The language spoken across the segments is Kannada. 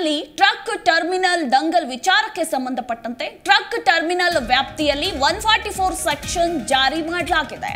ಹಾಸನದಲ್ಲಿ ಟ್ರಕ್ ಟರ್ಮಿನಲ್ ದಂಗಲ್ ವಿಚಾರಕ್ಕೆ ಸಂಬಂಧಪಟ್ಟಂತೆ ಟ್ರಕ್ ಟರ್ಮಿನಲ್ ವ್ಯಾಪ್ತಿಯಲ್ಲಿ ಒನ್ ಫಾರ್ಟಿ ಫೋರ್ ಸೆಕ್ಷನ್ ಜಾರಿ ಮಾಡಲಾಗಿದೆ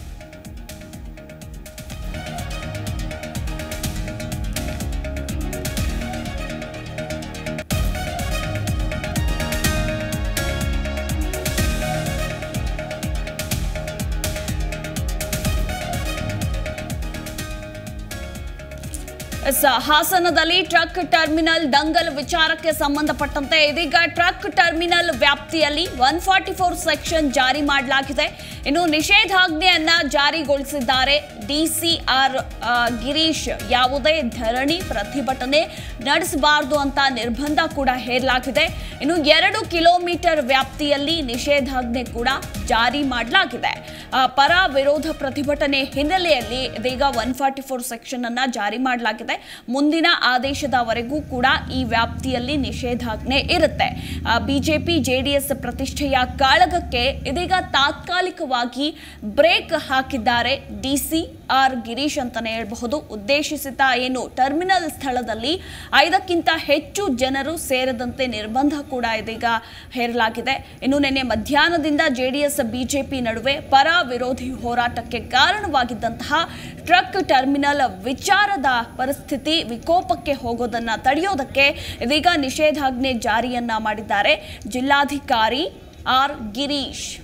ಎಸ್, ಹಾಸನದಲ್ಲಿ ಟ್ರಕ್ ಟರ್ಮಿನಲ್ ದಂಗಲ್ ವಿಚಾರಕ್ಕೆ ಸಂಬಂಧಪಟ್ಟಂತೆ ಇದೀಗ ಟ್ರಕ್ ಟರ್ಮಿನಲ್ ವ್ಯಾಪ್ತಿಯಲ್ಲಿ ಒನ್ ಫಾರ್ಟಿ ಫೋರ್ ಸೆಕ್ಷನ್ ಜಾರಿ ಮಾಡಲಾಗಿದೆ ಇನ್ನು ನಿಷೇಧಾಜ್ಞೆಯನ್ನ ಜಾರಿಗೊಳಿಸಿದ್ದಾರೆ ಡಿಸಿಆರ್ ಗಿರೀಶ್ ಯಾವುದೇ ಧರಣಿ ಪ್ರತಿಭಟನೆ ನಡೆಸಬಾರದು ಅಂತ ನಿರ್ಬಂಧ ಕೂಡ ಹೇರಲಾಗಿದೆ ಇನ್ನು ಎರಡು ಕಿಲೋಮೀಟರ್ ವ್ಯಾಪ್ತಿಯಲ್ಲಿ ನಿಷೇಧಾಜ್ಞೆ ಕೂಡ ಜಾರಿ ಮಾಡಲಾಗಿದೆ ಆ, ಪರ ವಿರೋಧ ಪ್ರತಿಭಟನೆ ಹಿನ್ನೆಲೆಯಲ್ಲಿ ಇದೀಗ ಒನ್ ಫಾರ್ಟಿ ಫೋರ್ ಸೆಕ್ಷನ್ ಅನ್ನ ಜಾರಿ ಮಾಡಲಾಗಿದೆ ಮುಂದಿನ ಆದೇಶದವರೆಗೂ ಕೂಡ ಈ ವ್ಯಾಪ್ತಿಯಲ್ಲಿ ನಿಷೇಧಾಜ್ಞೆ ಇರುತ್ತೆ ಬಿಜೆಪಿ ಜೆಡಿಎಸ್ ಪ್ರತಿಷ್ಠೆಯ ಕಾಳಗಕ್ಕೆ ಇದೀಗ ತಾತ್ಕಾಲಿಕವಾಗಿ ಬ್ರೇಕ್ ಹಾಕಿದ್ದಾರೆ ಡಿಸಿ ಆರ್ ಗಿರೀಶ್ ಅಂತಾನೆ ಹೇಳಬಹುದು ಉದ್ದೇಶಿಸಿದ ಏನು ಟರ್ಮಿನಲ್ ಸ್ಥಳದಲ್ಲಿ ಐದಕ್ಕಿಂತ ಹೆಚ್ಚು ಜನರು ಸೇರದಂತೆ ನಿರ್ಬಂಧ ಕೂಡ ಇದೀಗ ಹೇರಲಾಗಿದೆ ಇನ್ನು ನಿನ್ನೆ ಮಧ್ಯಾಹ್ನದಿಂದ ಜೆಡಿಎಸ್ ಬಿಜೆಪಿ ನಡುವೆ ಪರ ವಿರೋಧಿ ಹೋರಾಟಕ್ಕೆ ಕಾರಣವಾಗಿದ್ದಂತಹ ಟ್ರಕ್ ಟರ್ಮಿನಲ್ ವಿಚಾರದ ಪರಿಸ್ಥಿತಿ ವಿಕೋಪಕ್ಕೆ ಹೋಗೋದನ್ನ ತಡೆಯೋದಕ್ಕೆ ಇದೀಗ ನಿಷೇಧಾಜ್ಞೆ ಜಾರಿಯನ್ನ ಮಾಡಿದ್ದಾರೆ ಜಿಲ್ಲಾಧಿಕಾರಿ ಆರ್ ಗಿರೀಶ್